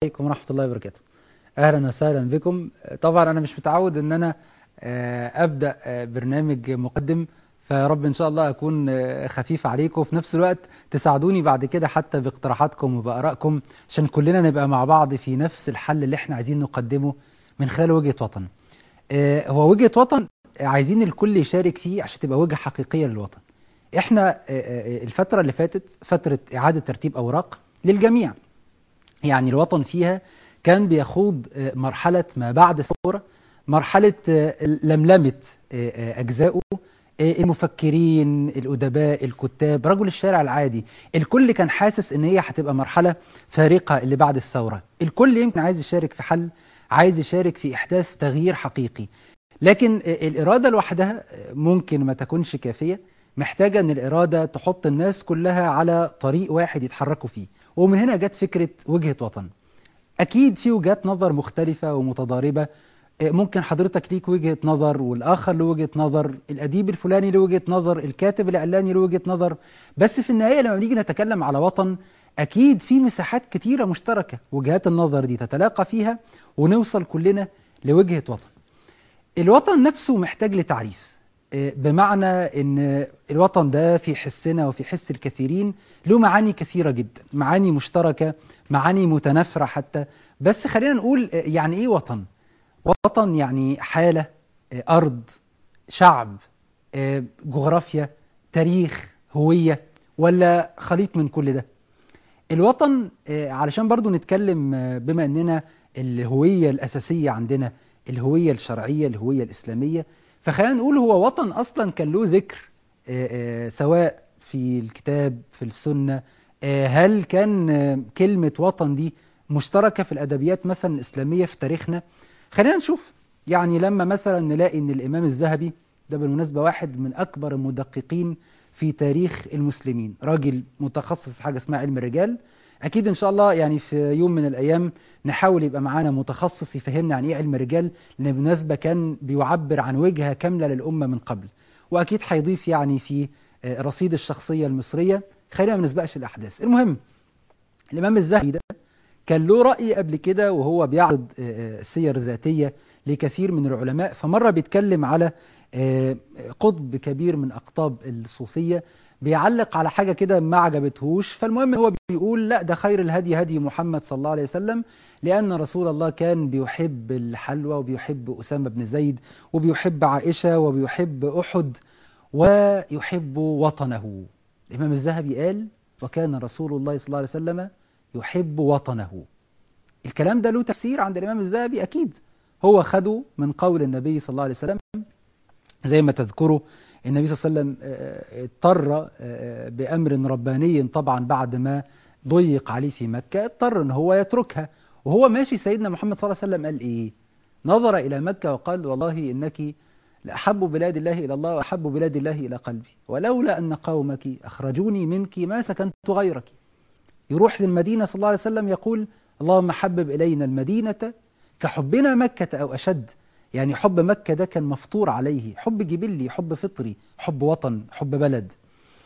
عليكم ورحمة الله وبركاته أهلا وسهلا بكم طبعا أنا مش متعود أن أنا آه، أبدأ آه، برنامج مقدم فرب إن شاء الله أكون آه، خفيف عليكم وفي نفس الوقت تساعدوني بعد كده حتى باقتراحاتكم وبآرائكم عشان كلنا نبقى مع بعض في نفس الحل اللي احنا عايزين نقدمه من خلال وجهة وطن آه، هو وجهة وطن عايزين الكل يشارك فيه عشان تبقى وجهة حقيقية للوطن احنا آه، آه، الفترة اللي فاتت فترة إعادة ترتيب أوراق للجميع يعني الوطن فيها كان بيخوض آه، مرحلة ما بعد الثورة مرحلة آه، لملمة آه، آه، أجزائه آه، المفكرين الأدباء الكتاب رجل الشارع العادي الكل كان حاسس ان هي هتبقى مرحلة فارقة اللي بعد الثورة الكل يمكن عايز يشارك في حل عايز يشارك في إحداث تغيير حقيقي لكن آه، الإرادة لوحدها آه، ممكن ما تكونش كافية محتاجة ان الإرادة تحط الناس كلها على طريق واحد يتحركوا فيه ومن هنا جت فكرة وجهة وطن أكيد في وجهات نظر مختلفة ومتضاربة آه، ممكن حضرتك ليك وجهة نظر والآخر له وجهة نظر الأديب الفلاني له وجهة نظر الكاتب الإعلاني له وجهة نظر بس في النهاية لما نيجي نتكلم على وطن أكيد في مساحات كتيرة مشتركة وجهات النظر دي تتلاقى فيها ونوصل كلنا لوجهة وطن الوطن نفسه محتاج لتعريف آه، بمعنى ان الوطن ده في حسنا وفي حس الكثيرين له معاني كثيرة جدا معاني مشتركة معاني متنافرة حتى بس خلينا نقول آه، يعني ايه وطن وطن يعني حالة آه، أرض شعب آه، جغرافيا تاريخ هوية ولا خليط من كل ده الوطن آه، علشان برضو نتكلم آه، بما اننا الهوية الأساسية عندنا الهوية الشرعية الهوية الإسلامية فخلينا نقول هو وطن أصلا كان له ذكر آه، آه، سواء في الكتاب في السنة آه، هل كان آه، كلمة وطن دي مشتركة في الأدبيات مثلا الإسلامية في تاريخنا خلينا نشوف يعني لما مثلا نلاقي ان الامام الذهبي ده بالمناسبه واحد من اكبر المدققين في تاريخ المسلمين راجل متخصص في حاجه اسمها علم الرجال اكيد ان شاء الله يعني في يوم من الايام نحاول يبقى معانا متخصص يفهمنا عن ايه علم الرجال لان بالمناسبه كان بيعبر عن وجهه كامله للامه من قبل واكيد هيضيف يعني في آه، رصيد الشخصيه المصريه خلينا ما نسبقش الاحداث المهم الامام الذهبي ده كان له رأي قبل كده وهو بيعرض آه، آه، سير ذاتية لكثير من العلماء فمرة بيتكلم على آه، قطب كبير من أقطاب الصوفية بيعلق على حاجة كده ما عجبتهوش فالمهم هو بيقول لا ده خير الهدي هدي محمد صلى الله عليه وسلم لأن رسول الله كان بيحب الحلوى وبيحب أسامة بن زيد وبيحب عائشة وبيحب أحد ويحب وطنه الإمام الذهبي قال وكان رسول الله صلى الله عليه وسلم يحب وطنه الكلام ده له تفسير عند الإمام الذهبي أكيد هو خده من قول النبي صلى الله عليه وسلم زي ما تذكروا النبي صلى الله عليه وسلم آه، اضطر آه، بأمر رباني طبعا بعد ما ضيق عليه في مكة اضطر ان هو يتركها وهو ماشي سيدنا محمد صلى الله عليه وسلم قال ايه نظر إلى مكة وقال والله إنك لأحب بلاد الله إلى الله وأحب بلاد الله إلى قلبي ولولا أن قومك أخرجوني منك ما سكنت غيرك يروح للمدينة صلى الله عليه وسلم يقول اللهم حبب إلينا المدينة كحبنا مكة أو أشد يعني حب مكة ده كان مفطور عليه حب جبلي حب فطري حب وطن حب بلد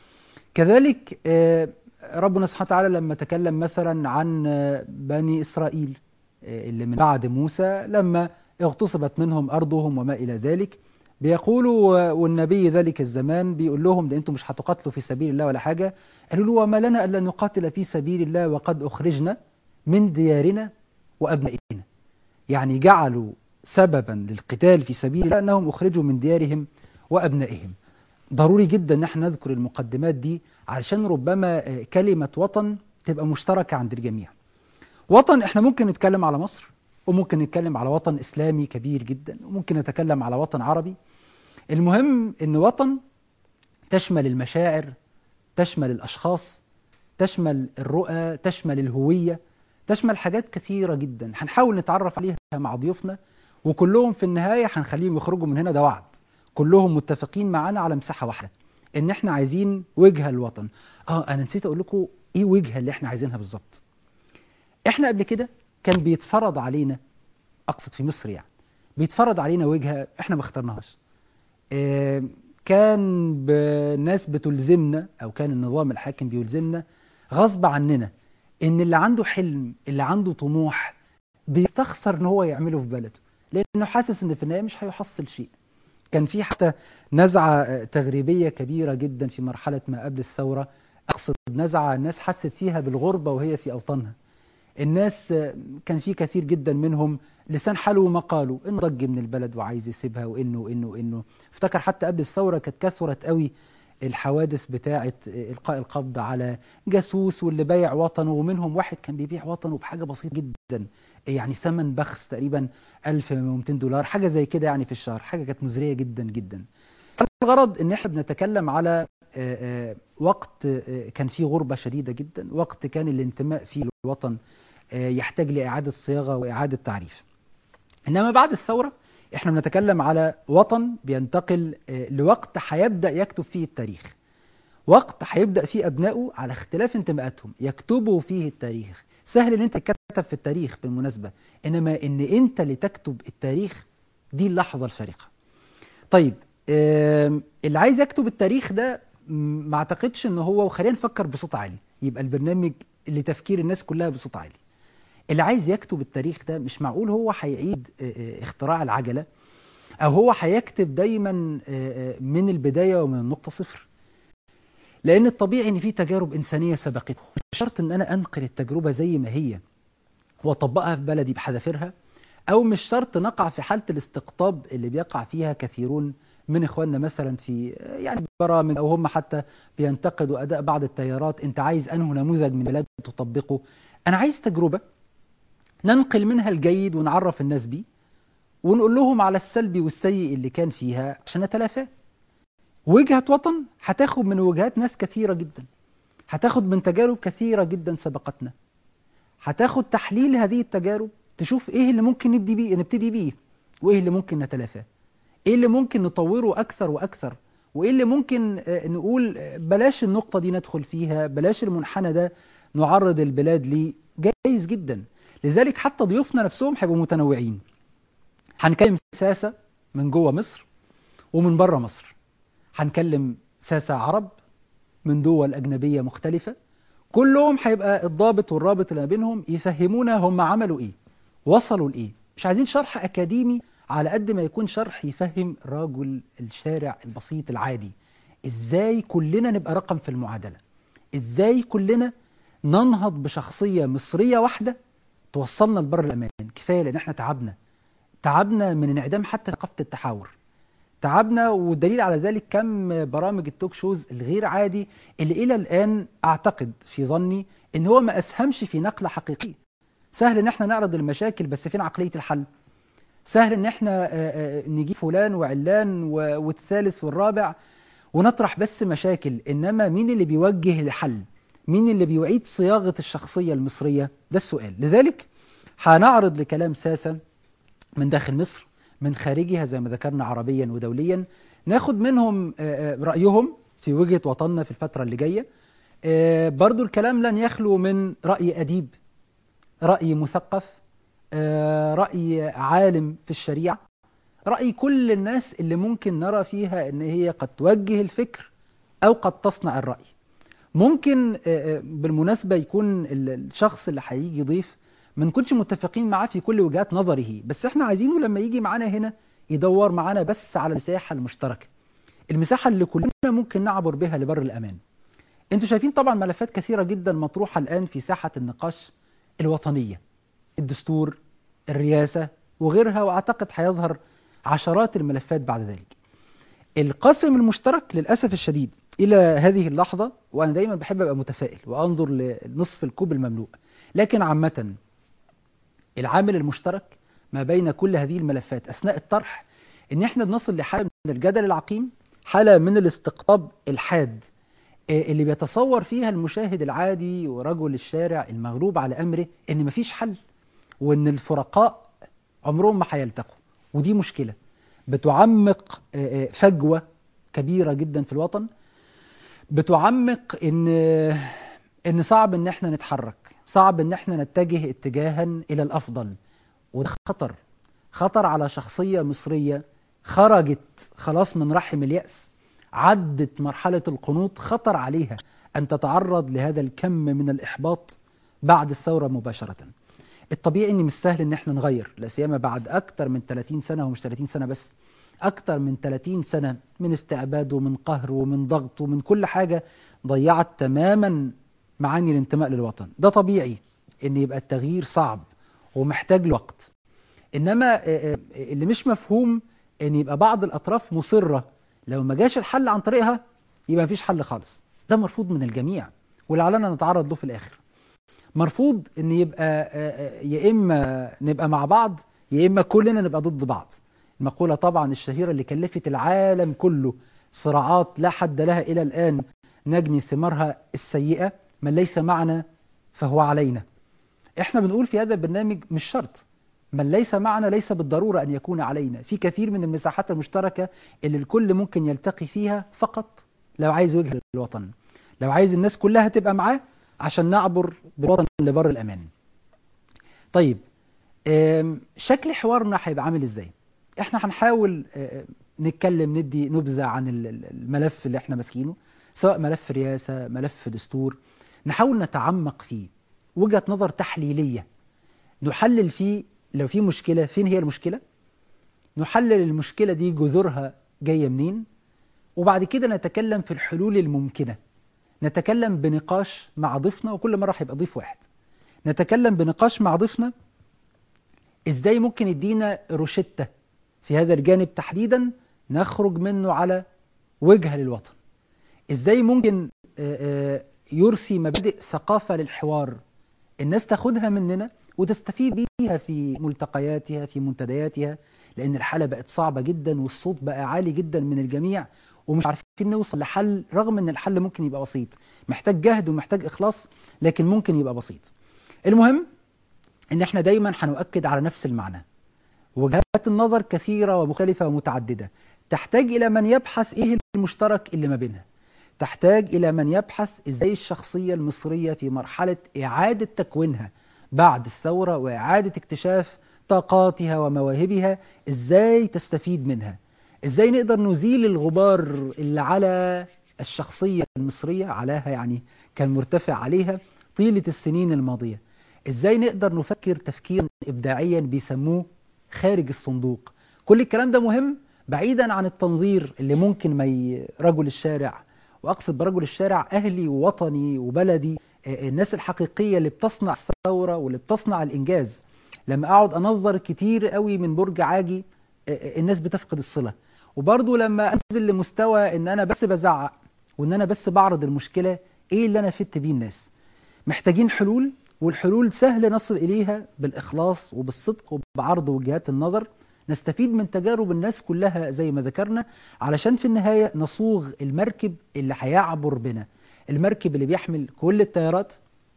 كذلك آه، ربنا سبحانه وتعالى لما تكلم مثلا عن آه، بني إسرائيل آه، اللي من بعد موسى لما اغتصبت منهم أرضهم وما إلى ذلك بيقولوا والنبي ذلك الزمان بيقول لهم ده انتم مش هتقاتلوا في سبيل الله ولا حاجة قالوا له وما لنا ألا نقاتل في سبيل الله وقد أخرجنا من ديارنا وأبنائنا يعني جعلوا سببا للقتال في سبيل الله أنهم أخرجوا من ديارهم وأبنائهم ضروري جدا ان احنا نذكر المقدمات دي علشان ربما آه، كلمة وطن تبقى مشتركة عند الجميع وطن احنا ممكن نتكلم على مصر وممكن نتكلم على وطن إسلامي كبير جدا وممكن نتكلم على وطن عربي المهم ان وطن تشمل المشاعر تشمل الأشخاص تشمل الرؤى تشمل الهوية تشمل حاجات كثيرة جدا هنحاول نتعرف عليها مع ضيوفنا وكلهم في النهاية هنخليهم يخرجوا من هنا ده وعد كلهم متفقين معانا على مساحة واحدة ان احنا عايزين وجهة الوطن اه انا نسيت اقول لكم ايه وجهة اللي احنا عايزينها بالظبط احنا قبل كده كان بيتفرض علينا اقصد في مصر يعني بيتفرض علينا وجهة احنا ما اخترناهاش آه كان ب- ناس بتلزمنا او كان النظام الحاكم بيلزمنا غصب عننا ان اللي عنده حلم اللي عنده طموح بيستخسر ان هو يعمله في بلده لانه حاسس ان في النهايه مش هيحصل شيء كان في حتى نزعه تغريبيه كبيره جدا في مرحله ما قبل الثوره اقصد نزعه الناس حست فيها بالغربه وهي في اوطانها الناس كان في كثير جدا منهم لسان حاله ما قالوا انه ضج من البلد وعايز يسيبها وانه وانه وانه افتكر حتى قبل الثوره كانت كثرت قوي الحوادث بتاعه القاء القبض على جاسوس واللي بايع وطنه ومنهم واحد كان بيبيع وطنه بحاجه بسيطه جدا يعني ثمن بخس تقريبا 1200 دولار حاجه زي كده يعني في الشهر حاجه كانت مزريه جدا جدا الغرض ان احنا بنتكلم على وقت كان فيه غربه شديده جدا وقت كان الانتماء فيه للوطن يحتاج لاعاده صياغه واعاده تعريف انما بعد الثوره احنا بنتكلم على وطن بينتقل لوقت هيبدا يكتب فيه التاريخ وقت هيبدا فيه ابنائه على اختلاف انتماءاتهم يكتبوا فيه التاريخ سهل ان انت تكتب في التاريخ بالمناسبه انما ان انت اللي تكتب التاريخ دي اللحظه الفارقه طيب اللي عايز يكتب التاريخ ده ما اعتقدش ان هو وخلينا نفكر بصوت عالي يبقى البرنامج لتفكير الناس كلها بصوت عالي اللي عايز يكتب التاريخ ده مش معقول هو هيعيد اختراع العجلة أو هو هيكتب دايما من البداية ومن النقطة صفر لأن الطبيعي إن في تجارب إنسانية سبقته مش شرط إن أنا أنقل التجربة زي ما هي وأطبقها في بلدي بحذافيرها أو مش شرط نقع في حالة الاستقطاب اللي بيقع فيها كثيرون من إخواننا مثلا في يعني برامج أو هم حتى بينتقدوا أداء بعض التيارات أنت عايز أنه نموذج من بلاد تطبقه أنا عايز تجربة ننقل منها الجيد ونعرف الناس بيه ونقول لهم على السلبي والسيء اللي كان فيها عشان نتلافاه وجهة وطن هتاخد من وجهات ناس كثيرة جدا هتاخد من تجارب كثيرة جدا سبقتنا هتاخد تحليل هذه التجارب تشوف ايه اللي ممكن نبدي بيه نبتدي بيه وايه اللي ممكن نتلافاه ايه اللي ممكن نطوره اكثر واكثر وايه اللي ممكن نقول بلاش النقطة دي ندخل فيها بلاش المنحنى ده نعرض البلاد ليه جايز جدا لذلك حتى ضيوفنا نفسهم هيبقوا متنوعين هنكلم ساسة من جوه مصر ومن بره مصر هنكلم ساسة عرب من دول أجنبية مختلفة كلهم هيبقى الضابط والرابط اللي ما بينهم يفهمونا هم عملوا إيه وصلوا لإيه مش عايزين شرح أكاديمي على قد ما يكون شرح يفهم رجل الشارع البسيط العادي إزاي كلنا نبقى رقم في المعادلة إزاي كلنا ننهض بشخصية مصرية واحدة توصلنا لبر الأمان كفاية لأن احنا تعبنا تعبنا من انعدام حتى ثقافة التحاور تعبنا والدليل على ذلك كم برامج التوك شوز الغير عادي اللي إلى الآن أعتقد في ظني إن هو ما أسهمش في نقلة حقيقية سهل إن احنا نعرض المشاكل بس فين عقلية الحل سهل إن احنا نجيب فلان وعلان والثالث والرابع ونطرح بس مشاكل إنما مين اللي بيوجه لحل مين اللي بيعيد صياغة الشخصية المصرية ده السؤال لذلك هنعرض لكلام ساسا من داخل مصر من خارجها زي ما ذكرنا عربيا ودوليا ناخد منهم رأيهم في وجهة وطننا في الفترة اللي جاية برضو الكلام لن يخلو من رأي أديب رأي مثقف رأي عالم في الشريعة رأي كل الناس اللي ممكن نرى فيها أن هي قد توجه الفكر أو قد تصنع الرأي ممكن بالمناسبة يكون الشخص اللي هيجي يضيف ما نكونش متفقين معاه في كل وجهات نظره بس احنا عايزينه لما يجي معانا هنا يدور معانا بس على المساحة المشتركة المساحة اللي كلنا ممكن نعبر بها لبر الأمان انتوا شايفين طبعا ملفات كثيرة جدا مطروحة الآن في ساحة النقاش الوطنية الدستور الرئاسة وغيرها وأعتقد هيظهر عشرات الملفات بعد ذلك القاسم المشترك للأسف الشديد إلى هذه اللحظة وأنا دايما بحب أبقى متفائل وأنظر لنصف الكوب المملوء لكن عامة العامل المشترك ما بين كل هذه الملفات أثناء الطرح إن إحنا بنصل لحالة من الجدل العقيم حالة من الاستقطاب الحاد اللي بيتصور فيها المشاهد العادي ورجل الشارع المغلوب على أمره إن مفيش حل وإن الفرقاء عمرهم ما هيلتقوا ودي مشكلة بتعمق فجوة كبيرة جدا في الوطن بتعمق ان ان صعب ان احنا نتحرك صعب ان احنا نتجه اتجاها الى الافضل وده خطر خطر على شخصية مصرية خرجت خلاص من رحم اليأس عدت مرحلة القنوط خطر عليها أن تتعرض لهذا الكم من الإحباط بعد الثورة مباشرة الطبيعي ان مش سهل ان احنا نغير لا سيما بعد اكتر من 30 سنة ومش 30 سنة بس اكتر من 30 سنة من استعباد ومن قهر ومن ضغط ومن كل حاجة ضيعت تماما معاني الانتماء للوطن ده طبيعي ان يبقى التغيير صعب ومحتاج له وقت انما اللي مش مفهوم ان يبقى بعض الاطراف مصرة لو ما جاش الحل عن طريقها يبقى مفيش حل خالص ده مرفوض من الجميع ولعلنا نتعرض له في الاخر مرفوض ان يبقى يا اما نبقى مع بعض يا اما كلنا نبقى ضد بعض المقولة طبعا الشهيرة اللي كلفت العالم كله صراعات لا حد لها الى الان نجني ثمارها السيئة من ليس معنا فهو علينا احنا بنقول في هذا البرنامج مش شرط من ليس معنا ليس بالضرورة أن يكون علينا في كثير من المساحات المشتركة اللي الكل ممكن يلتقي فيها فقط لو عايز وجه الوطن لو عايز الناس كلها تبقى معاه عشان نعبر بالوطن لبر الأمان طيب شكل حوارنا هيبقى عامل ازاي احنا هنحاول نتكلم ندي نبذة عن الملف اللي احنا ماسكينه سواء ملف رئاسة ملف دستور نحاول نتعمق فيه وجهة نظر تحليلية نحلل فيه لو في مشكلة فين هي المشكلة نحلل المشكلة دي جذورها جاية منين وبعد كده نتكلم في الحلول الممكنة نتكلم بنقاش مع ضيفنا وكل مرة هيبقى ضيف واحد نتكلم بنقاش مع ضيفنا ازاي ممكن يدينا روشتة في هذا الجانب تحديدا نخرج منه على وجهة للوطن ازاي ممكن يرسي مبادئ ثقافة للحوار الناس تاخدها مننا وتستفيد بيها في ملتقياتها في منتدياتها لأن الحالة بقت صعبة جدا والصوت بقى عالي جدا من الجميع ومش عارفين نوصل لحل رغم ان الحل ممكن يبقى بسيط محتاج جهد ومحتاج إخلاص لكن ممكن يبقى بسيط المهم ان احنا دايما هنؤكد على نفس المعنى وجهات النظر كثيرة ومختلفة ومتعددة تحتاج إلى من يبحث إيه المشترك اللي ما بينها تحتاج إلى من يبحث إزاي الشخصية المصرية في مرحلة إعادة تكوينها بعد الثورة وإعادة اكتشاف طاقاتها ومواهبها إزاي تستفيد منها إزاي نقدر نزيل الغبار اللي على الشخصية المصرية علاها يعني كان مرتفع عليها طيلة السنين الماضية إزاي نقدر نفكر تفكيرا إبداعيا بيسموه خارج الصندوق كل الكلام ده مهم بعيدا عن التنظير اللي ممكن ما رجل الشارع وأقصد برجل الشارع أهلي ووطني وبلدي الناس الحقيقية اللي بتصنع الثورة واللي بتصنع الإنجاز لما أقعد أنظر كتير قوي من برج عاجي الناس بتفقد الصلة وبرضه لما أنزل لمستوى إن أنا بس بزعق وإن أنا بس بعرض المشكلة إيه اللي أنا فدت بيه الناس محتاجين حلول والحلول سهل نصل إليها بالإخلاص وبالصدق وبعرض وجهات النظر نستفيد من تجارب الناس كلها زي ما ذكرنا علشان في النهاية نصوغ المركب اللي هيعبر بنا المركب اللي بيحمل كل التيارات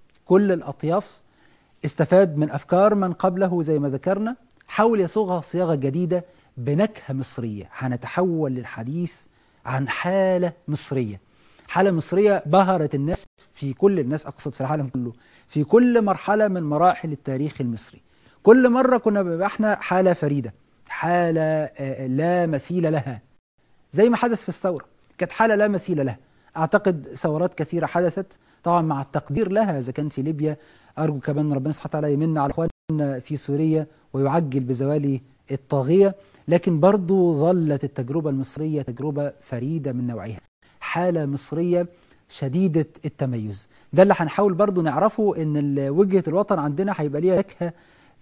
كل الأطياف استفاد من أفكار من قبله زي ما ذكرنا حاول يصوغها صياغة جديدة بنكهة مصرية هنتحول للحديث عن حالة مصرية حالة مصرية بهرت الناس في كل الناس أقصد في العالم كله في كل مرحلة من مراحل التاريخ المصري كل مرة كنا بيبقى احنا حالة فريدة حالة لا مثيل لها زي ما حدث في الثورة كانت حالة لا مثيل لها أعتقد ثورات كثيرة حدثت طبعا مع التقدير لها إذا كان في ليبيا أرجو كمان ربنا سبحانه وتعالى يمن على إخواننا في سوريا ويعجل بزوال الطاغية لكن برضو ظلت التجربة المصرية تجربة فريدة من نوعها حالة مصرية شديدة التميز ده اللي هنحاول برضو نعرفه ان وجهة الوطن عندنا هيبقى ليها نكهة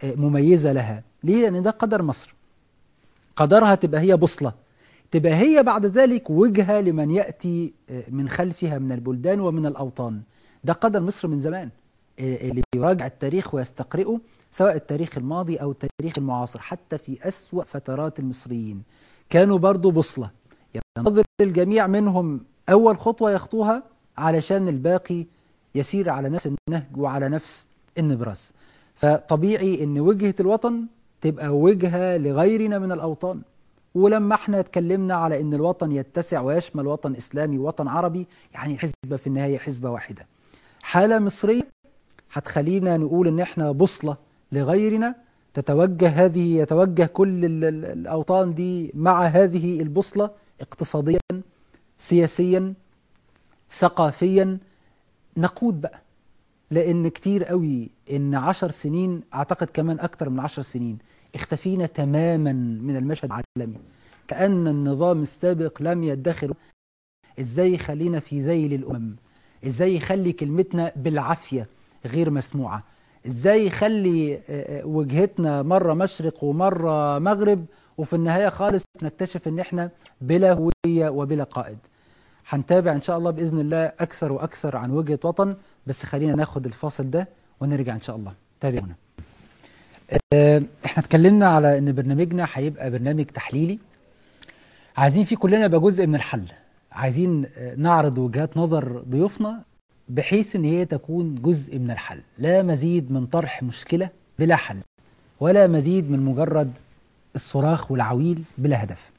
مميزة لها ليه لأن ده قدر مصر قدرها تبقى هي بوصلة تبقى هي بعد ذلك وجهة لمن يأتي من خلفها من البلدان ومن الأوطان ده قدر مصر من زمان اللي بيراجع التاريخ ويستقرئه سواء التاريخ الماضي أو التاريخ المعاصر حتى في أسوأ فترات المصريين كانوا برضو بوصلة ينتظر الجميع منهم أول خطوة يخطوها علشان الباقي يسير على نفس النهج وعلى نفس النبراس فطبيعي ان وجهة الوطن تبقى وجهة لغيرنا من الأوطان ولما احنا اتكلمنا على ان الوطن يتسع ويشمل وطن إسلامي ووطن عربي يعني الحزبة في النهاية حزبة واحدة حالة مصرية هتخلينا نقول ان احنا بوصلة لغيرنا تتوجه هذه يتوجه كل الأوطان دي مع هذه البوصلة اقتصاديا سياسيا ثقافيا نقود بقى لأن كتير قوي إن عشر سنين أعتقد كمان أكتر من عشر سنين اختفينا تماما من المشهد العالمي كأن النظام السابق لم يدخر إزاي يخلينا في ذيل الأمم إزاي يخلي كلمتنا بالعافية غير مسموعة إزاي يخلي آه، آه، وجهتنا مرة مشرق ومرة مغرب وفي النهاية خالص نكتشف إن إحنا بلا هوية وبلا قائد هنتابع إن شاء الله بإذن الله أكثر وأكثر عن وجهة وطن بس خلينا ناخد الفاصل ده ونرجع إن شاء الله تابعونا آه، احنا اتكلمنا على ان برنامجنا هيبقى برنامج تحليلي عايزين فيه كلنا يبقى جزء من الحل عايزين آه، نعرض وجهات نظر ضيوفنا بحيث ان هي تكون جزء من الحل لا مزيد من طرح مشكلة بلا حل ولا مزيد من مجرد الصراخ والعويل بلا هدف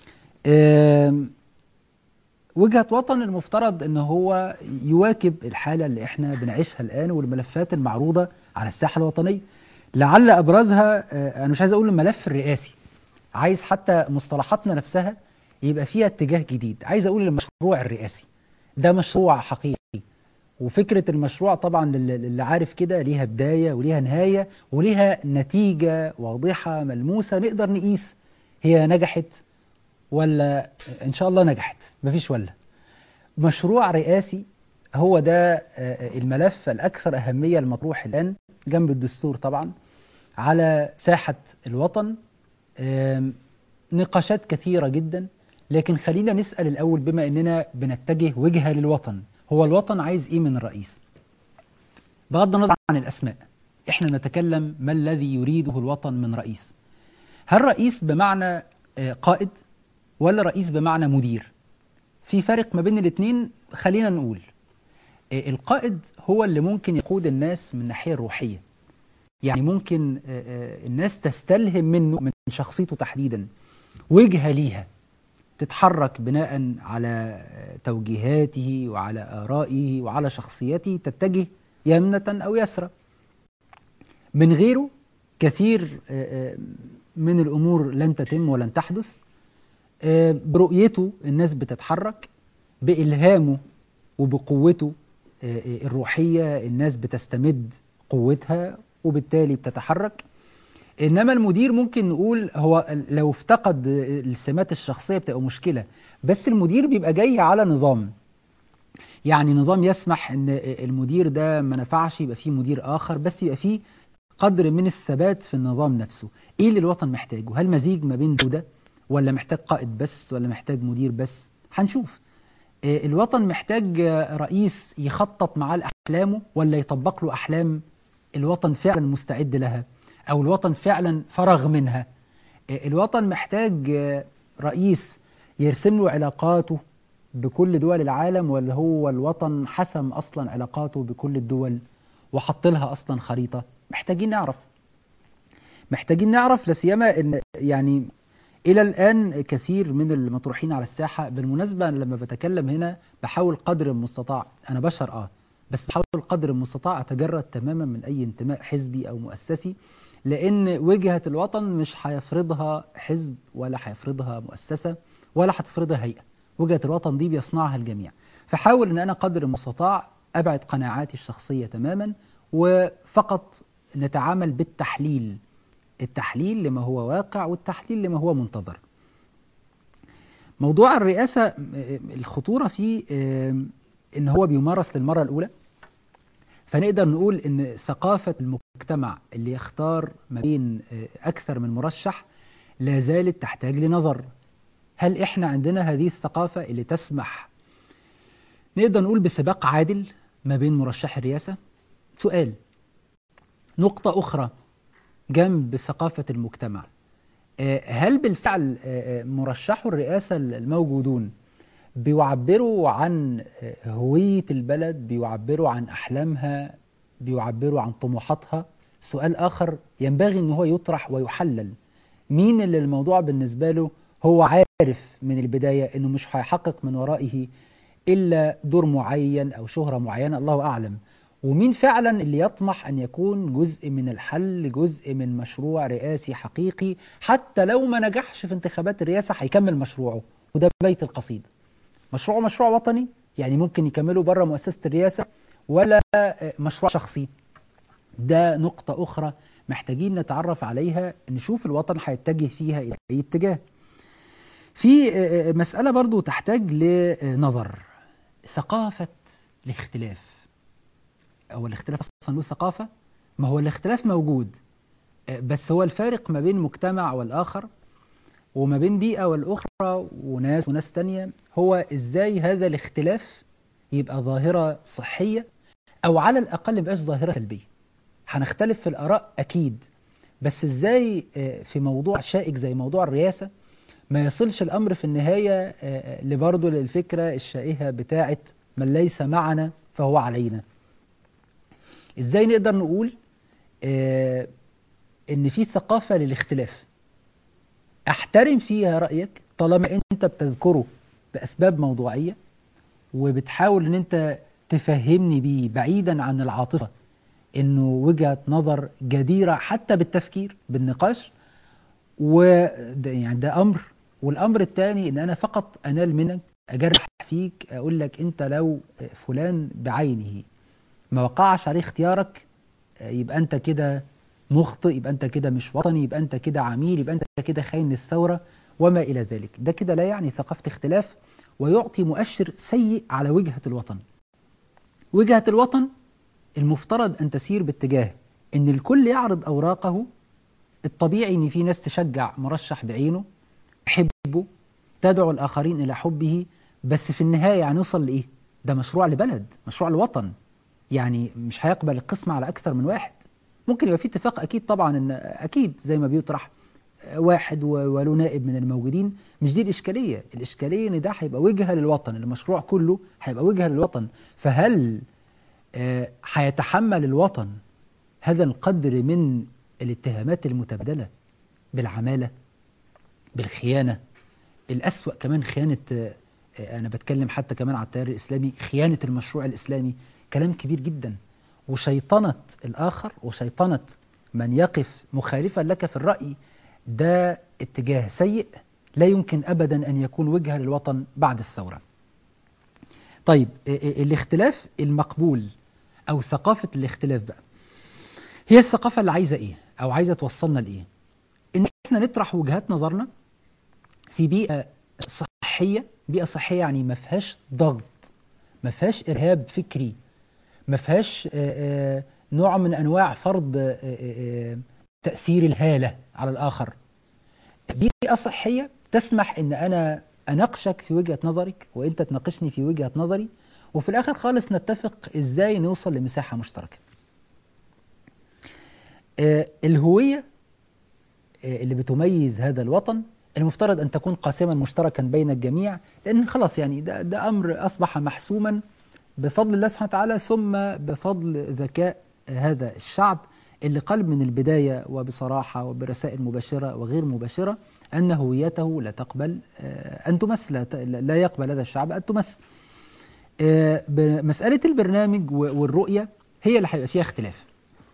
آم، وجهة وطن المفترض ان هو يواكب الحالة اللي احنا بنعيشها الان والملفات المعروضة على الساحة الوطنية لعل ابرزها آه، انا مش عايز اقول الملف الرئاسي عايز حتى مصطلحاتنا نفسها يبقى فيها اتجاه جديد عايز اقول المشروع الرئاسي ده مشروع حقيقي وفكرة المشروع طبعا للي للي عارف كده ليها بداية وليها نهاية وليها نتيجة واضحة ملموسة نقدر نقيس هي نجحت ولا ان شاء الله نجحت مفيش ولا مشروع رئاسي هو ده آه، الملف الأكثر أهمية المطروح الآن جنب الدستور طبعا على ساحة الوطن آم، نقاشات كثيرة جدا لكن خلينا نسأل الأول بما أننا بنتجه وجهة للوطن هو الوطن عايز إيه من الرئيس بغض النظر عن الأسماء إحنا نتكلم ما الذي يريده الوطن من رئيس هل رئيس بمعنى آه، قائد ولا رئيس بمعنى مدير في فرق ما بين الاثنين خلينا نقول آه، القائد هو اللي ممكن يقود الناس من الناحية الروحية يعني ممكن آه، آه، الناس تستلهم منه من شخصيته تحديدا وجهة ليها تتحرك بناء على آه، توجيهاته وعلى آرائه وعلى شخصيته تتجه يمنة أو يسرى من غيره كثير آه، آه، من الأمور لن تتم ولن تحدث آه، برؤيته الناس بتتحرك بإلهامه وبقوته آه، آه، الروحية الناس بتستمد قوتها وبالتالي بتتحرك إنما المدير ممكن نقول هو لو افتقد السمات الشخصية بتبقى مشكلة بس المدير بيبقى جاي على نظام يعني نظام يسمح ان المدير ده ما نفعش يبقى فيه مدير اخر بس يبقى فيه قدر من الثبات في النظام نفسه ايه اللي الوطن محتاجه هل مزيج ما بين ده وده ولا محتاج قائد بس ولا محتاج مدير بس هنشوف آه، الوطن محتاج آه، رئيس يخطط معاه لأحلامه ولا يطبق له أحلام الوطن فعلا مستعد لها أو الوطن فعلا فرغ منها آه، الوطن محتاج آه، رئيس يرسم له علاقاته بكل دول العالم ولا هو الوطن حسم أصلا علاقاته بكل الدول وحط لها أصلا خريطة محتاجين نعرف محتاجين نعرف لسيما ان يعني الى الان كثير من المطروحين على الساحه بالمناسبه أنا لما بتكلم هنا بحاول قدر المستطاع انا بشر اه بس بحاول قدر المستطاع اتجرد تماما من اي انتماء حزبي او مؤسسي لان وجهه الوطن مش هيفرضها حزب ولا هيفرضها مؤسسه ولا هتفرضها هيئه وجهه الوطن دي بيصنعها الجميع فحاول ان انا قدر المستطاع ابعد قناعاتي الشخصيه تماما وفقط نتعامل بالتحليل التحليل لما هو واقع والتحليل لما هو منتظر موضوع الرئاسة م- الخطورة فيه آم، إن هو بيمارس للمرة الأولى فنقدر نقول إن ثقافة المجتمع اللي يختار ما بين آه، أكثر من مرشح لا زالت تحتاج لنظر هل إحنا عندنا هذه الثقافة اللي تسمح نقدر نقول بسباق عادل ما بين مرشح الرئاسة سؤال نقطة أخرى جنب ثقافة المجتمع آه، هل بالفعل آه، آه، مرشحو الرئاسة الموجودون بيعبروا عن آه، هوية البلد بيعبروا عن أحلامها بيعبروا عن طموحاتها سؤال آخر ينبغي أن هو يطرح ويحلل مين اللي الموضوع بالنسبة له هو عارف من البداية أنه مش هيحقق من ورائه إلا دور معين أو شهرة معينة الله أعلم ومين فعلا اللي يطمح أن يكون جزء من الحل جزء من مشروع رئاسي حقيقي حتى لو ما نجحش في انتخابات الرئاسة هيكمل مشروعه وده بيت القصيد مشروعه مشروع وطني يعني ممكن يكمله بره مؤسسة الرئاسة ولا مشروع شخصي ده نقطة أخرى محتاجين نتعرف عليها نشوف الوطن هيتجه فيها إلى أي اتجاه في مسألة برضو تحتاج لنظر ثقافة الاختلاف هو الاختلاف أصلا له ثقافة ما هو الاختلاف موجود بس هو الفارق ما بين مجتمع والآخر وما بين بيئة والأخرى وناس وناس تانية هو إزاي هذا الاختلاف يبقى ظاهرة صحية أو على الأقل مبقاش ظاهرة سلبية هنختلف في الآراء أكيد بس إزاي في موضوع شائك زي موضوع الرئاسة ما يصلش الأمر في النهاية لبرضه للفكرة الشائهة بتاعة من ليس معنا فهو علينا إزاي نقدر نقول إن في ثقافة للاختلاف احترم فيها رأيك طالما انت بتذكره بأسباب موضوعية وبتحاول ان انت تفهمني بيه بعيدا عن العاطفة انه وجهة نظر جديرة حتى بالتفكير بالنقاش وده يعني ده امر والامر الثاني ان انا فقط انال منك اجرح فيك اقول لك انت لو فلان بعينه ما وقعش عليه اختيارك يبقى انت كده مخطئ يبقى انت كده مش وطني يبقى انت كده عميل يبقى انت كده خاين للثوره وما الى ذلك ده كده لا يعني ثقافه اختلاف ويعطي مؤشر سيء على وجهه الوطن وجهه الوطن المفترض ان تسير باتجاه ان الكل يعرض اوراقه الطبيعي ان في ناس تشجع مرشح بعينه تحبه تدعو الاخرين الى حبه بس في النهايه هنوصل لايه ده مشروع لبلد مشروع لوطن يعني مش هيقبل القسمه على اكثر من واحد ممكن يبقى في اتفاق اكيد طبعا ان اكيد زي ما بيطرح واحد وله نائب من الموجودين مش دي الاشكاليه الاشكاليه ان ده هيبقى وجهه للوطن المشروع كله هيبقى وجهه للوطن فهل هيتحمل الوطن هذا القدر من الاتهامات المتبادله بالعماله بالخيانه الاسوا كمان خيانه انا بتكلم حتى كمان على التيار الاسلامي خيانه المشروع الاسلامي كلام كبير جدا وشيطنة الآخر وشيطنة من يقف مخالفا لك في الرأي ده اتجاه سيء لا يمكن أبدا أن يكون وجهة للوطن بعد الثورة طيب الاختلاف المقبول أو ثقافة الاختلاف بقى هي الثقافة اللي عايزة إيه أو عايزة توصلنا لإيه إن إحنا نطرح وجهات نظرنا في بيئة صحية بيئة صحية يعني ما فيهاش ضغط ما فيهاش إرهاب فكري ما فيهاش نوع من انواع فرض تاثير الهاله على الاخر بيئه صحيه تسمح ان انا اناقشك في وجهه نظرك وانت تناقشني في وجهه نظري وفي الاخر خالص نتفق ازاي نوصل لمساحه مشتركه الهويه اللي بتميز هذا الوطن المفترض ان تكون قاسما مشتركا بين الجميع لان خلاص يعني ده, ده امر اصبح محسوما بفضل الله سبحانه وتعالى ثم بفضل ذكاء هذا الشعب اللي قال من البداية وبصراحة وبرسائل مباشرة وغير مباشرة أن هويته لا تقبل أن تمس لا, لا يقبل هذا الشعب أن تمس مسألة البرنامج والرؤية هي اللي هيبقى فيها اختلاف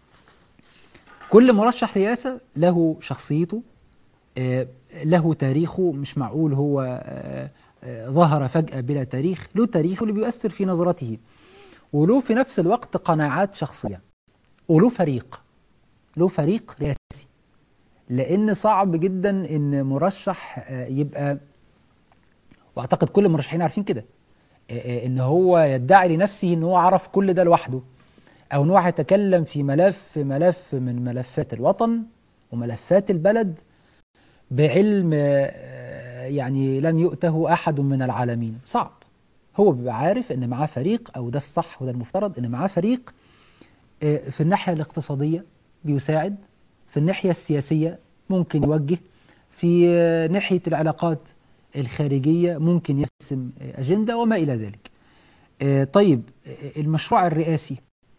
كل مرشح رئاسة له شخصيته له تاريخه مش معقول هو ظهر فجأة بلا تاريخ له تاريخه اللي بيؤثر في نظرته وله في نفس الوقت قناعات شخصية وله فريق له فريق رئاسي لأن صعب جدا إن مرشح يبقى وأعتقد كل المرشحين عارفين كده إن هو يدعي لنفسه إن هو عرف كل ده لوحده أو إن هو هيتكلم في ملف ملف من ملفات الوطن وملفات البلد بعلم يعني لم يؤته أحد من العالمين صعب هو بيبقى عارف ان معاه فريق او ده الصح وده المفترض ان معاه فريق في الناحيه الاقتصاديه بيساعد في الناحيه السياسيه ممكن يوجه في ناحيه العلاقات الخارجيه ممكن يرسم اجنده وما الى ذلك. طيب المشروع الرئاسي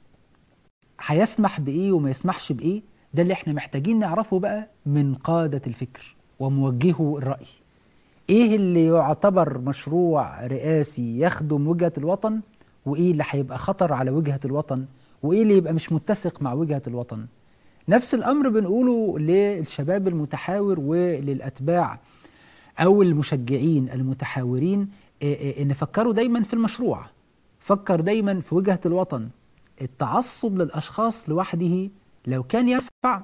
هيسمح بايه وما يسمحش بايه؟ ده اللي احنا محتاجين نعرفه بقى من قاده الفكر وموجهو الراي. ايه اللي يعتبر مشروع رئاسي يخدم وجهة الوطن وايه اللي هيبقى خطر على وجهة الوطن وايه اللي يبقى مش متسق مع وجهة الوطن نفس الامر بنقوله للشباب المتحاور وللاتباع او المشجعين المتحاورين ان فكروا دايما في المشروع فكر دايما في وجهة الوطن التعصب للأشخاص لوحده لو كان ينفع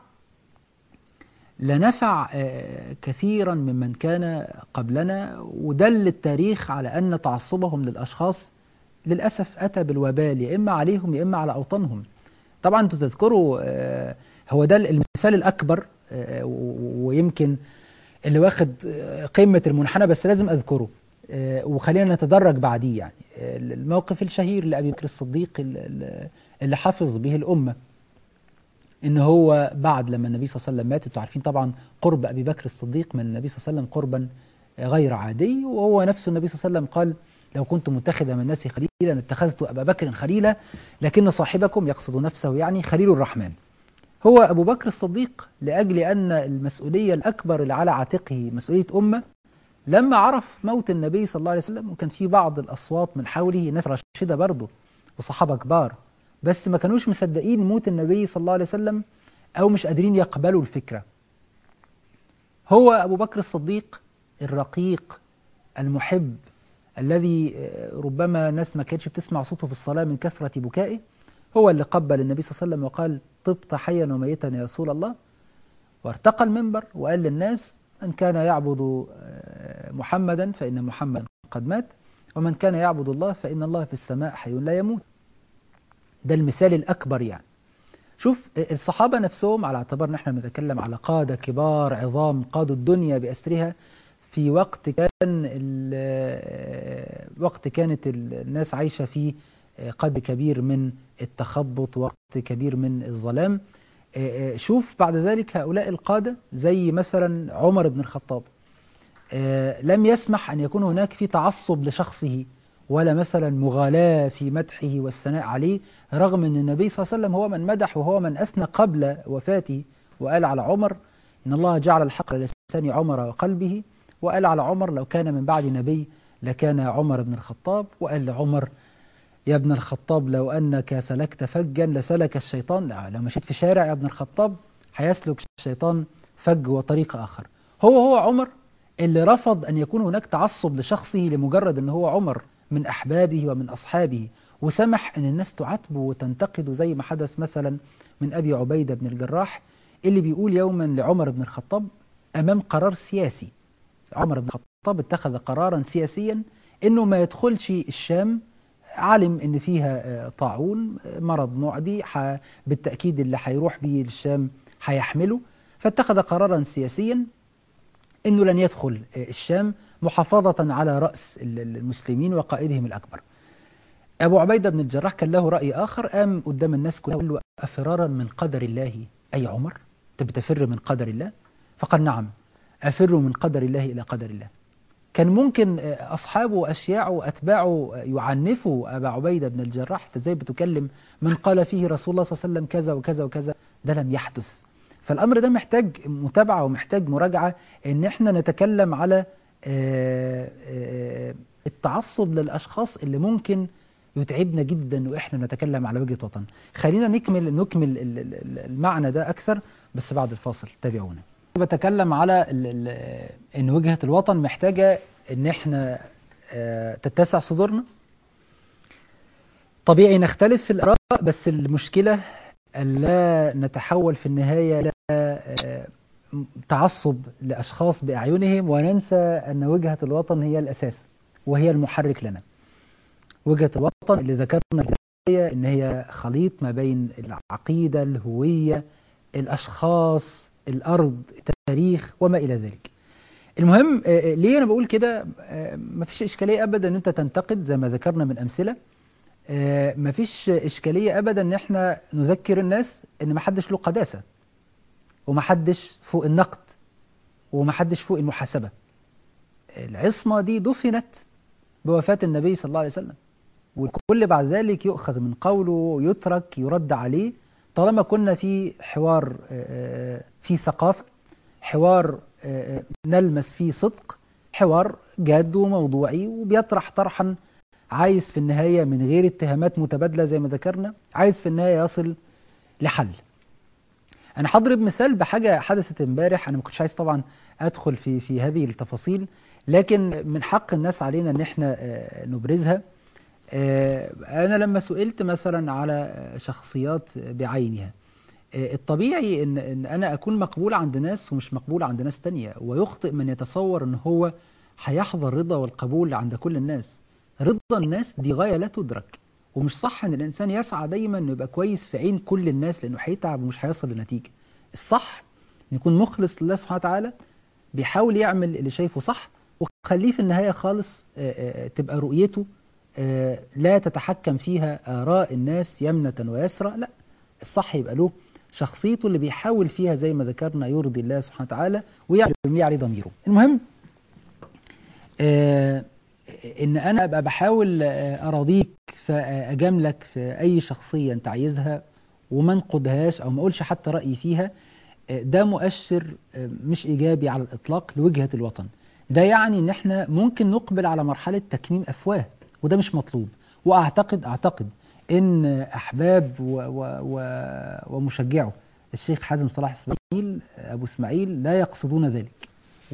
لنفع آه، كثيرا ممن كان قبلنا ودل التاريخ على أن تعصبهم للأشخاص للأسف أتى بالوبال يا إما عليهم يا إما على أوطانهم طبعا أنتم تذكروا آه، هو ده المثال الأكبر آه، ويمكن اللي واخد قمة المنحنى بس لازم أذكره وخلينا نتدرج بعديه يعني الموقف الشهير لأبي بكر الصديق اللي حفظ به الأمة ان هو بعد لما النبي صلى الله عليه وسلم مات انتوا عارفين طبعا قرب ابي بكر الصديق من النبي صلى الله عليه وسلم قربا غير عادي وهو نفسه النبي صلى الله عليه وسلم قال لو كنت متخذا من الناس خليلا اتخذت ابا بكر خليلا لكن صاحبكم يقصد نفسه يعني خليل الرحمن هو ابو بكر الصديق لاجل ان المسؤوليه الاكبر اللي على عاتقه مسؤوليه امه لما عرف موت النبي صلى الله عليه وسلم وكان في بعض الاصوات من حوله ناس راشده برضه وصحابه كبار بس ما كانوش مصدقين موت النبي صلى الله عليه وسلم أو مش قادرين يقبلوا الفكرة هو أبو بكر الصديق الرقيق المحب الذي آه، ربما ناس ما كانتش بتسمع صوته في الصلاة من كثرة بكائه هو اللي قبل النبي صلى الله عليه وسلم وقال طبت حيا وميتا يا رسول الله وارتقى المنبر وقال للناس من كان يعبد آه، محمدا فإن محمدا قد مات ومن كان يعبد الله فإن الله في السماء حي لا يموت ده المثال الأكبر يعني شوف الصحابة نفسهم على اعتبار نحن بنتكلم على قادة كبار عظام قادوا الدنيا بأسرها في وقت كان وقت كانت الناس عايشة فيه قدر كبير من التخبط وقت كبير من الظلام شوف بعد ذلك هؤلاء القادة زي مثلا عمر بن الخطاب لم يسمح أن يكون هناك في تعصب لشخصه ولا مثلا مغالاة في مدحه والثناء عليه رغم أن النبي صلى الله عليه وسلم هو من مدح وهو من أثنى قبل وفاته وقال على عمر إن الله جعل الحق لسان عمر وقلبه وقال على عمر لو كان من بعد نبي لكان عمر بن الخطاب وقال لعمر يا ابن الخطاب لو أنك سلكت فجا لسلك الشيطان لا لو مشيت في شارع يا ابن الخطاب هيسلك الشيطان فج وطريق آخر هو هو عمر اللي رفض أن يكون هناك تعصب لشخصه لمجرد أن هو عمر من أحبابه ومن أصحابه وسمح أن الناس تعاتبه وتنتقده زي ما حدث مثلا من أبي عبيدة بن الجراح اللي بيقول يوما لعمر بن الخطاب أمام قرار سياسي عمر بن الخطاب اتخذ قرارا سياسيا أنه ما يدخلش الشام علم أن فيها آه، طاعون آه، مرض معدي بالتأكيد اللي هيروح بيه للشام هيحمله فاتخذ قرارا سياسيا أنه لن يدخل آه، الشام محافظة على رأس المسلمين وقائدهم الأكبر أبو عبيدة بن الجراح كان له رأي آخر قام قدام الناس كلها وقال له أفرارا من قدر الله أي عمر أنت بتفر من قدر الله فقال نعم أفر من قدر الله إلى قدر الله كان ممكن أصحابه وأشياعه وأتباعه يعنفوا أبا عبيدة بن الجراح أنت ازاي بتكلم من قال فيه رسول الله صلى الله عليه وسلم كذا وكذا وكذا ده لم يحدث فالأمر ده محتاج متابعة ومحتاج مراجعة إن احنا نتكلم على آه، آه، التعصب للأشخاص اللي ممكن يتعبنا جدا وإحنا نتكلم على وجهة وطن خلينا نكمل نكمل المعنى ده أكثر بس بعد الفاصل تابعونا بتكلم على ان وجهة الوطن محتاجة ان احنا آه، تتسع صدورنا طبيعي نختلف في الآراء بس المشكلة ألا نتحول في النهاية إلى تعصب لأشخاص بأعينهم وننسى أن وجهة الوطن هي الأساس وهي المحرك لنا وجهة الوطن اللي ذكرنا إن هي خليط ما بين العقيدة الهوية الأشخاص الأرض التاريخ وما إلى ذلك المهم آه، آه، ليه أنا بقول كده آه، ما فيش إشكالية أبدا أن أنت تنتقد زي ما ذكرنا من أمثلة ما فيش إشكالية أبدا أن احنا نذكر الناس أن ما حدش له قداسة ومحدش فوق النقد ومحدش فوق المحاسبة العصمة دي دفنت بوفاة النبي صلى الله عليه وسلم والكل بعد ذلك يؤخذ من قوله يترك يرد عليه طالما كنا في حوار آه، في ثقافة حوار آه، نلمس فيه صدق حوار جاد وموضوعي وبيطرح طرحا عايز في النهاية من غير اتهامات متبادلة زي ما ذكرنا عايز في النهاية يصل لحل انا هضرب مثال بحاجه حدثت امبارح انا ما كنتش عايز طبعا ادخل في في هذه التفاصيل لكن من حق الناس علينا ان احنا آه، نبرزها آه، أنا لما سئلت مثلا على شخصيات بعينها آه، الطبيعي إن, إن أنا أكون مقبول عند ناس ومش مقبول عند ناس تانية ويخطئ من يتصور إن هو هيحظى الرضا والقبول عند كل الناس رضا الناس دي غاية لا تدرك ومش صح إن الإنسان يسعى دايما إنه يبقى كويس في عين كل الناس لأنه هيتعب ومش هيصل لنتيجة الصح إن يكون مخلص لله سبحانه وتعالى بيحاول يعمل اللي شايفه صح وخليه في النهاية خالص آه، آه، تبقى رؤيته آه، لا تتحكم فيها آراء الناس يمنة ويسرى لا الصح يبقى له شخصيته اللي بيحاول فيها زي ما ذكرنا يرضي الله سبحانه وتعالى ويعلم ليه عليه ضميره المهم آه ان انا ابقى بحاول آه، اراضيك فاجاملك في اي شخصيه انت عايزها وما انقدهاش او ما اقولش حتى رايي فيها آه، ده مؤشر آه، مش ايجابي على الاطلاق لوجهه الوطن ده يعني ان احنا ممكن نقبل على مرحله تكميم افواه وده مش مطلوب واعتقد اعتقد ان احباب و و و ومشجعه الشيخ حازم صلاح اسماعيل ابو اسماعيل لا يقصدون ذلك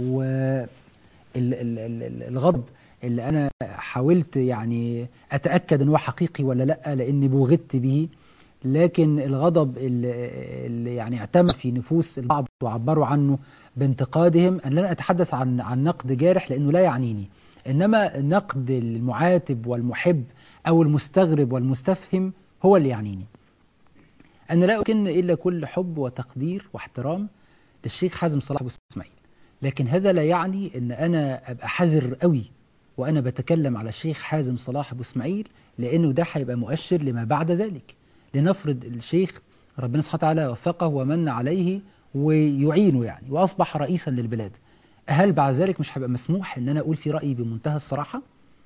والغضب اللي انا حاولت يعني اتاكد ان هو حقيقي ولا لا لاني بوغدت به لكن الغضب اللي, اللي يعني اعتمد في نفوس البعض وعبروا عنه بانتقادهم ان لن اتحدث عن عن نقد جارح لانه لا يعنيني انما نقد المعاتب والمحب او المستغرب والمستفهم هو اللي يعنيني انا لا اكن الا كل حب وتقدير واحترام للشيخ حازم صلاح ابو اسماعيل لكن هذا لا يعني ان انا ابقى حذر قوي وانا بتكلم على الشيخ حازم صلاح ابو اسماعيل لانه ده هيبقى مؤشر لما بعد ذلك لنفرض الشيخ ربنا سبحانه وتعالى وفقه ومن عليه ويعينه يعني واصبح رئيسا للبلاد هل بعد ذلك مش هيبقى مسموح ان انا اقول في رايي بمنتهى الصراحه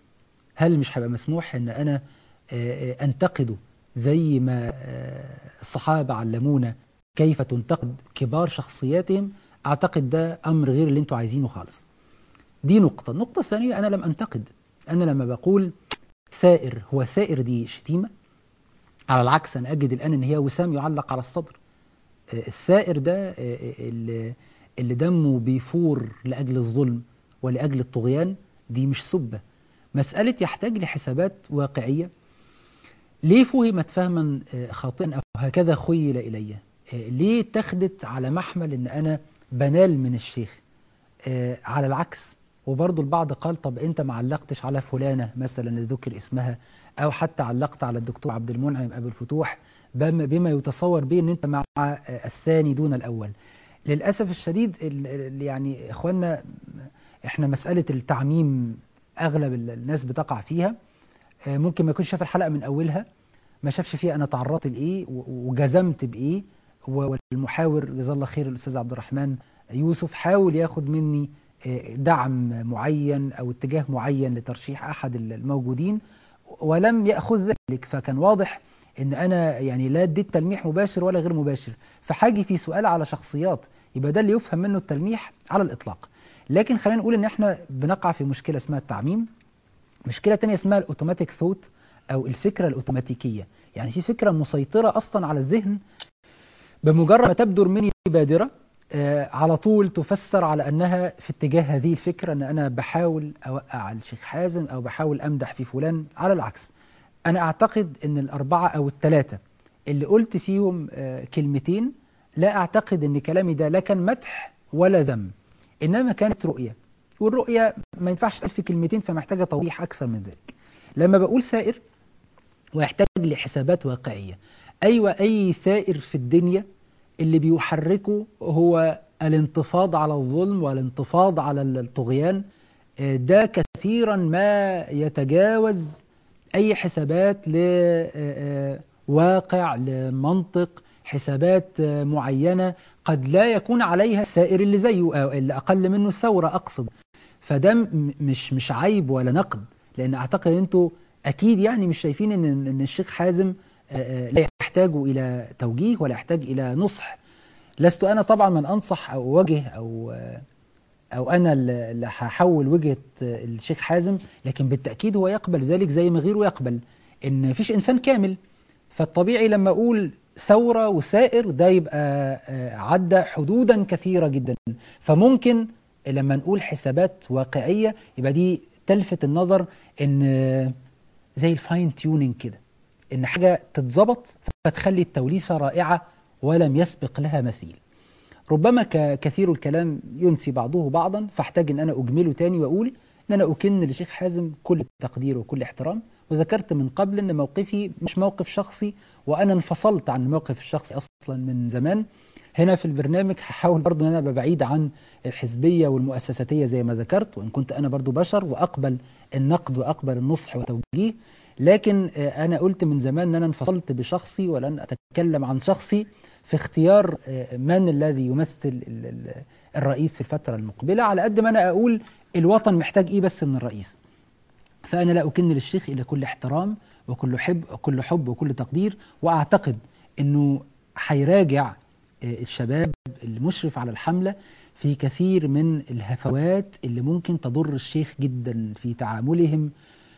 هل مش هيبقى مسموح ان انا آه، آه، انتقده زي ما آه، الصحابه علمونا كيف تنتقد كبار شخصياتهم اعتقد ده امر غير اللي انتوا عايزينه خالص دي نقطه النقطه الثانيه انا لم انتقد انا لما بقول ثائر هو ثائر دي شتيمه على العكس انا اجد الان ان هي وسام يعلق على الصدر الثائر ده اللي اللي دمه بيفور لأجل الظلم ولأجل الطغيان دي مش سبة مسألة يحتاج لحسابات واقعية ليه فهمت فهما خاطئا أو هكذا خيل إلي ليه اتخذت على محمل أن أنا بنال من الشيخ على العكس وبرضه البعض قال طب أنت ما علقتش على فلانة مثلا ذكر اسمها أو حتى علقت على الدكتور عبد المنعم أبو الفتوح بما يتصور به أن أنت مع الثاني دون الأول للأسف الشديد يعني إخواننا إحنا مسألة التعميم أغلب الناس بتقع فيها آه، ممكن ما يكونش شاف الحلقة من أولها ما شافش فيها أنا تعرضت لإيه وجزمت بإيه والمحاور جزاه الله خير الأستاذ عبد الرحمن يوسف حاول ياخد مني آه، دعم معين أو اتجاه معين لترشيح أحد الموجودين ولم يأخذ ذلك فكان واضح ان انا يعني لا اديت تلميح مباشر ولا غير مباشر فحاجي في سؤال على شخصيات يبقى ده اللي يفهم منه التلميح على الاطلاق لكن خلينا نقول ان احنا بنقع في مشكله اسمها التعميم مشكله تانية اسمها الاوتوماتيك ثوت او الفكره الاوتوماتيكيه يعني في فكره مسيطره اصلا على الذهن بمجرد ما تبدر مني بادره آه على طول تفسر على انها في اتجاه هذه الفكره ان انا بحاول اوقع الشيخ حازم او بحاول امدح في فلان على العكس أنا أعتقد أن الأربعة أو الثلاثة اللي قلت فيهم آه، كلمتين لا أعتقد أن كلامي ده لا كان مدح ولا ذم إنما كانت رؤية والرؤية ما ينفعش تقول في كلمتين فمحتاجة توضيح أكثر من ذلك لما بقول ثائر ويحتاج لحسابات واقعية أيوة أي ثائر في الدنيا اللي بيحركه هو الانتفاض على الظلم والانتفاض على الطغيان آه، ده كثيرا ما يتجاوز أي حسابات لواقع لمنطق حسابات معينة قد لا يكون عليها السائر اللي زيه أو اللي أقل منه الثورة أقصد فده مش مش عيب ولا نقد لأن أعتقد أنتوا أكيد يعني مش شايفين إن, إن الشيخ حازم لا يحتاج إلى توجيه ولا يحتاج إلى نصح لست أنا طبعا من أنصح أو أوجه أو أو أنا اللي هحول وجهة الشيخ حازم لكن بالتأكيد هو يقبل ذلك زي ما غيره يقبل إن مفيش إنسان كامل فالطبيعي لما أقول ثورة وثائر ده يبقى آه، عدى حدودا كثيرة جدا فممكن لما نقول حسابات واقعية يبقى دي تلفت النظر إن زي الفاين تيونينج كده ان حاجه تتظبط فتخلي التوليفه رائعه ولم يسبق لها مثيل ربما كثير الكلام ينسي بعضه بعضا فاحتاج ان انا اجمله تاني واقول ان انا اكن لشيخ حازم كل تقدير وكل احترام وذكرت من قبل ان موقفي مش موقف شخصي وانا انفصلت عن الموقف الشخصي اصلا من زمان هنا في البرنامج هحاول برضو ان انا ابقى بعيد عن الحزبيه والمؤسساتيه زي ما ذكرت وان كنت انا برضو بشر واقبل النقد واقبل النصح والتوجيه لكن انا قلت من زمان ان انا انفصلت بشخصي ولن اتكلم عن شخصي في اختيار من الذي يمثل الرئيس في الفتره المقبله على قد ما انا اقول الوطن محتاج ايه بس من الرئيس فانا لا اكن للشيخ الى كل احترام وكل حب وكل حب وكل تقدير واعتقد انه هيراجع الشباب المشرف على الحمله في كثير من الهفوات اللي ممكن تضر الشيخ جدا في تعاملهم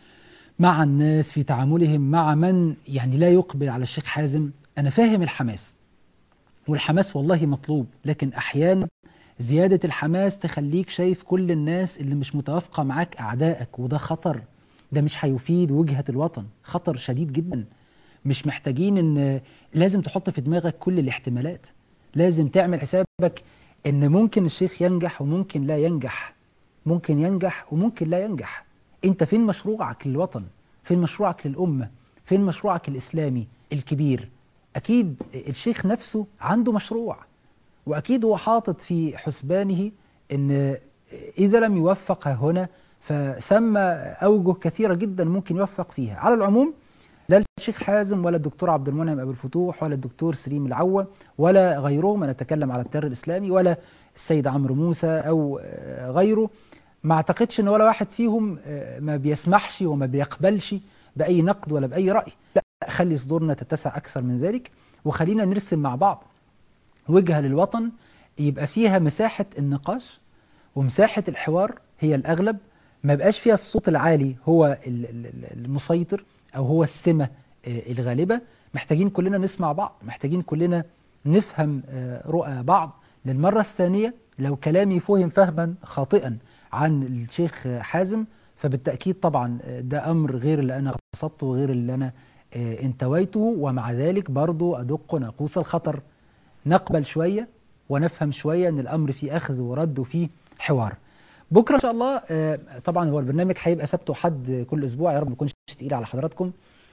مع الناس في تعاملهم مع من يعني لا يقبل على الشيخ حازم انا فاهم الحماس والحماس والله مطلوب لكن احيانا زيادة الحماس تخليك شايف كل الناس اللي مش متوافقة معاك أعدائك وده خطر ده مش هيفيد وجهة الوطن خطر شديد جدا مش محتاجين ان لازم تحط في دماغك كل الاحتمالات لازم تعمل حسابك ان ممكن الشيخ ينجح وممكن لا ينجح ممكن ينجح وممكن لا ينجح انت فين مشروعك للوطن فين مشروعك للأمة فين مشروعك الإسلامي الكبير أكيد الشيخ نفسه عنده مشروع وأكيد هو حاطط في حسبانه أن إذا لم يوفق هنا فثم أوجه كثيرة جدا ممكن يوفق فيها على العموم لا الشيخ حازم ولا الدكتور عبد المنعم أبو الفتوح ولا الدكتور سليم العوة ولا غيرهم أنا أتكلم على التيار الإسلامي ولا السيد عمرو موسى أو غيره ما أعتقدش أن ولا واحد فيهم ما بيسمحش وما بيقبلش بأي نقد ولا بأي رأي لا خلي صدورنا تتسع أكثر من ذلك وخلينا نرسم مع بعض وجهة للوطن يبقى فيها مساحة النقاش ومساحة الحوار هي الأغلب ما بقاش فيها الصوت العالي هو المسيطر أو هو السمة الغالبة محتاجين كلنا نسمع بعض محتاجين كلنا نفهم رؤى بعض للمرة الثانية لو كلامي فهم فهما خاطئا عن الشيخ حازم فبالتأكيد طبعا ده أمر غير اللي أنا قصدته وغير اللي أنا انتويته ومع ذلك برضو أدق ناقوس الخطر نقبل شوية ونفهم شوية أن الأمر فيه أخذ ورد وفيه حوار بكرة إن شاء الله طبعا هو البرنامج هيبقى سبت وحد كل أسبوع يا رب ما يكونش تقيل على حضراتكم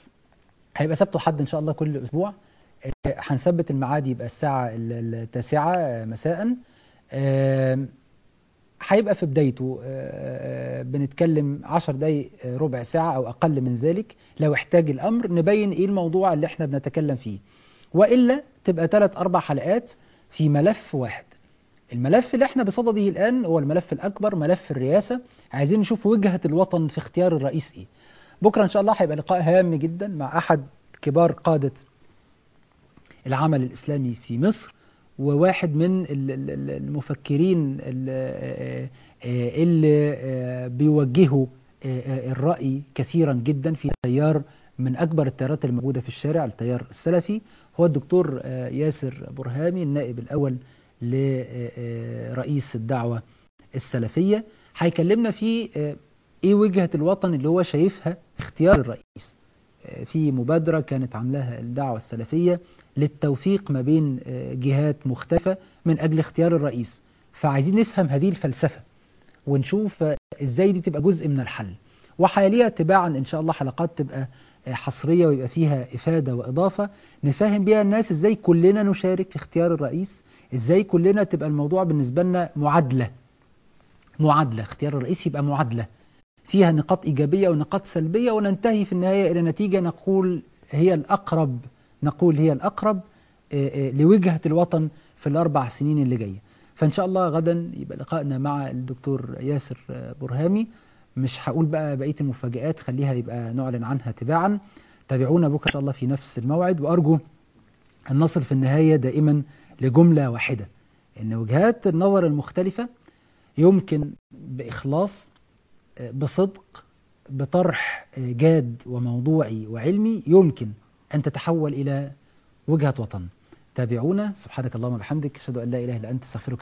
هيبقى سبت وحد إن شاء الله كل أسبوع هنثبت الميعاد يبقى الساعة التاسعة مساء هيبقى في بدايته بنتكلم عشر دقايق ربع ساعة أو أقل من ذلك لو احتاج الأمر نبين إيه الموضوع اللي احنا بنتكلم فيه وإلا تبقى ثلاث أربع حلقات في ملف واحد الملف اللي احنا بصدده الآن هو الملف الأكبر ملف الرئاسة عايزين نشوف وجهة الوطن في اختيار الرئيس إيه بكرة إن شاء الله هيبقى لقاء هام جدا مع أحد كبار قادة العمل الإسلامي في مصر وواحد من المفكرين اللي بيوجهوا الرأي كثيرا جدا في تيار من أكبر التيارات الموجودة في الشارع التيار السلفي هو الدكتور ياسر برهامي النائب الأول لرئيس الدعوة السلفية هيكلمنا في إيه وجهة الوطن اللي هو شايفها في اختيار الرئيس في مبادرة كانت عاملاها الدعوة السلفية للتوفيق ما بين جهات مختلفة من أجل اختيار الرئيس فعايزين نفهم هذه الفلسفة ونشوف إزاي دي تبقى جزء من الحل وحاليا تباعا إن شاء الله حلقات تبقى حصرية ويبقى فيها إفادة وإضافة نفهم بيها الناس إزاي كلنا نشارك في اختيار الرئيس إزاي كلنا تبقى الموضوع بالنسبة لنا معادلة معادلة اختيار الرئيس يبقى معادلة فيها نقاط إيجابية ونقاط سلبية وننتهي في النهاية إلى نتيجة نقول هي الأقرب نقول هي الأقرب لوجهة الوطن في الأربع سنين اللي جاية فإن شاء الله غدا يبقى لقائنا مع الدكتور ياسر برهامي مش هقول بقى بقية المفاجآت خليها يبقى نعلن عنها تباعا تابعونا بكرة إن شاء الله في نفس الموعد وأرجو أن نصل في النهاية دائما لجملة واحدة أن وجهات النظر المختلفة يمكن بإخلاص بصدق بطرح جاد وموضوعي وعلمي يمكن أن تتحول إلى وجهة وطن تابعونا سبحانك اللهم وبحمدك أشهد أن لا إله إلا أنت استغفرك